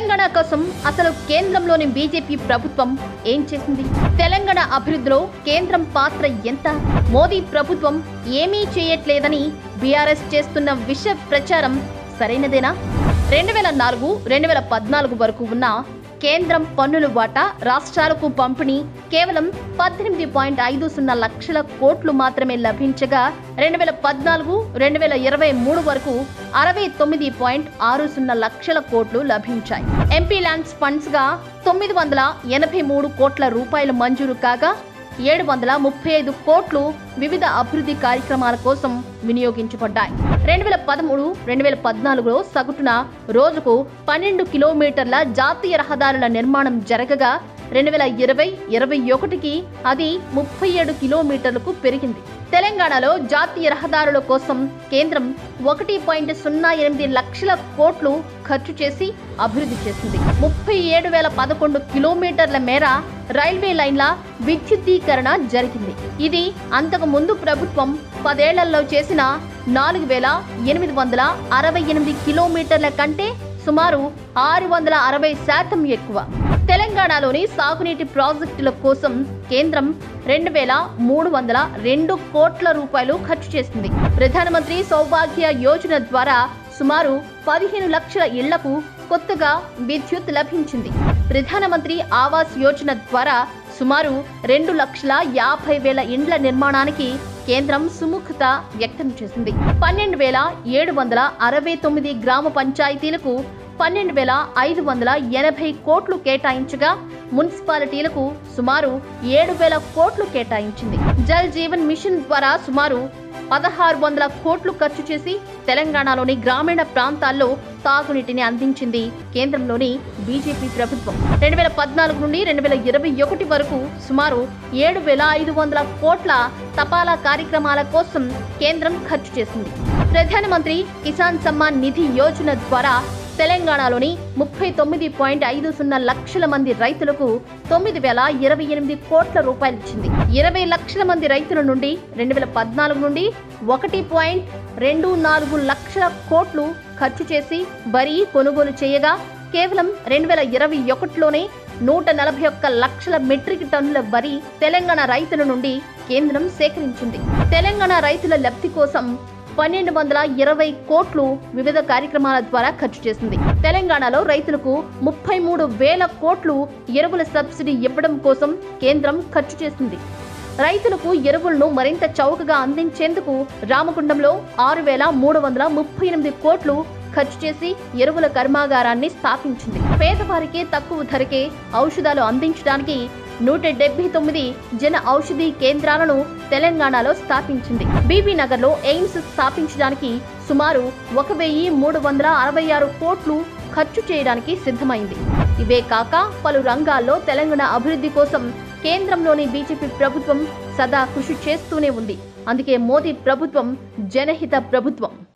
తెలంగాణ కోసం అసలు కేంద్రంలోని బీజేపీ ప్రభుత్వం ఏం చేసింది తెలంగాణ అభివృద్ధిలో కేంద్రం పాత్ర ఎంత మోదీ ప్రభుత్వం ఏమీ చేయట్లేదని బీఆర్ఎస్ చేస్తున్న విష ప్రచారం సరైనదేనా రెండు వేల నాలుగు రెండు వేల పద్నాలుగు వరకు ఉన్న కేంద్రం పన్నుల వాటా రాష్ట్రాలకు పంపిణీ కేవలం పద్దెనిమిది పాయింట్ ఐదు సున్నా లక్షల కోట్లు మాత్రమే లభించగా రెండు వేల పద్నాలుగు రెండు వేల ఇరవై మూడు వరకు అరవై తొమ్మిది పాయింట్ ఆరు సున్నా లక్షల కోట్లు లభించాయి ఎంపీ ల్యాండ్స్ ఫండ్స్ గా తొమ్మిది వందల ఎనభై మూడు కోట్ల రూపాయలు మంజూరు కాగా ఏడు వందల ముప్పై ఐదు కోట్లు వివిధ అభివృద్ధి కార్యక్రమాల కోసం వినియోగించబడ్డాయి రెండు వేల పదమూడు రెండు వేల పద్నాలుగులో సగటున రోజుకు పన్నెండు కిలోమీటర్ల జాతీయ రహదారుల నిర్మాణం జరగగా రెండు వేల ఇరవై ఇరవై ఒకటికి అది ముప్పై ఏడు కిలోమీటర్లకు పెరిగింది తెలంగాణలో జాతీయ రహదారుల కోసం కేంద్రం ఒకటి పాయింట్ సున్నా ఎనిమిది లక్షల కోట్లు ఖర్చు చేసి అభివృద్ధి చేసింది ముప్పై ఏడు వేల పదకొండు కిలోమీటర్ల మేర రైల్వే లైన్ల విద్యుద్దీకరణ జరిగింది ఇది అంతకు ముందు ప్రభుత్వం పదేళ్లలో చేసిన నాలుగు వేల ఎనిమిది వందల అరవై ఎనిమిది కిలోమీటర్ల కంటే సుమారు ఆరు వందల అరవై శాతం ఎక్కువ తెలంగాణలోని సాగునీటి ప్రాజెక్టుల కోసం కేంద్రం రెండు వేల మూడు వందల రెండు కోట్ల రూపాయలు ఖర్చు చేసింది ప్రధానమంత్రి సౌభాగ్య యోజన ద్వారా సుమారు పదిహేను లక్షల ఇళ్లకు కొత్తగా విద్యుత్ లభించింది ప్రధానమంత్రి ఆవాస్ యోజన ద్వారా సుమారు రెండు లక్షల యాభై వేల ఇండ్ల నిర్మాణానికి కేంద్రం సుముఖత వ్యక్తం చేసింది పన్నెండు వేల ఏడు వందల అరవై తొమ్మిది గ్రామ పంచాయతీలకు పన్నెండు వేల ఐదు వందల ఎనభై కోట్లు కేటాయించగా మున్సిపాలిటీలకు సుమారు ఏడు వేల కోట్లు కేటాయించింది జల్ జీవన్ మిషన్ ద్వారా సుమారు పదహారు వందల కోట్లు ఖర్చు చేసి తెలంగాణలోని గ్రామీణ ప్రాంతాల్లో తాగునీటిని అందించింది కేంద్రంలోని బీజేపీ ప్రభుత్వం రెండు వేల పద్నాలుగు నుండి రెండు వేల ఇరవై ఒకటి వరకు సుమారు ఏడు వేల ఐదు వందల కోట్ల తపాలా కార్యక్రమాల కోసం కేంద్రం ఖర్చు చేసింది ప్రధానమంత్రి కిసాన్ సమ్మాన్ నిధి యోజన ద్వారా తెలంగాణలోని ముప్పై తొమ్మిది పాయింట్ ఐదు సున్నా లక్షల మంది రైతులకు తొమ్మిది వేల ఇరవై ఎనిమిది కోట్ల రూపాయలు ఇచ్చింది ఇరవై లక్షల మంది రైతుల నుండి రెండు వేల పద్నాలుగు నుండి ఒకటి పాయింట్ రెండు నాలుగు లక్షల కోట్లు ఖర్చు చేసి వరి కొనుగోలు చేయగా కేవలం రెండు వేల ఇరవై ఒకటిలోనే నూట నలభై ఒక్క లక్షల మెట్రిక్ టన్నుల వరి తెలంగాణ రైతుల నుండి కేంద్రం సేకరించింది తెలంగాణ రైతుల లబ్ధి కోసం పన్నెండు వందల ఇరవై కోట్లు వివిధ కార్యక్రమాల ద్వారా ఖర్చు చేసింది తెలంగాణలో రైతులకు ముప్పై మూడు వేల కోట్లు ఎరువుల సబ్సిడీ ఇవ్వడం కోసం కేంద్రం ఖర్చు చేసింది రైతులకు ఎరువులను మరింత చౌకగా అందించేందుకు రామగుండంలో ఆరు వేల మూడు వందల ముప్పై ఎనిమిది కోట్లు ఖర్చు చేసి ఎరువుల కర్మాగారాన్ని స్థాపించింది పేదవారికి తక్కువ ధరకే ఔషధాలు అందించడానికి నూట డెబ్బై తొమ్మిది జన ఔషధి కేంద్రాలను తెలంగాణలో స్థాపించింది బీబీ నగర్లో ఎయిమ్స్ స్థాపించడానికి సుమారు ఒక వెయ్యి మూడు వందల అరవై ఆరు కోట్లు ఖర్చు చేయడానికి సిద్ధమైంది ఇవే కాక పలు రంగాల్లో తెలంగాణ అభివృద్ధి కోసం కేంద్రంలోని బీజేపీ ప్రభుత్వం సదా కృషి చేస్తూనే ఉంది అందుకే మోదీ ప్రభుత్వం జనహిత ప్రభుత్వం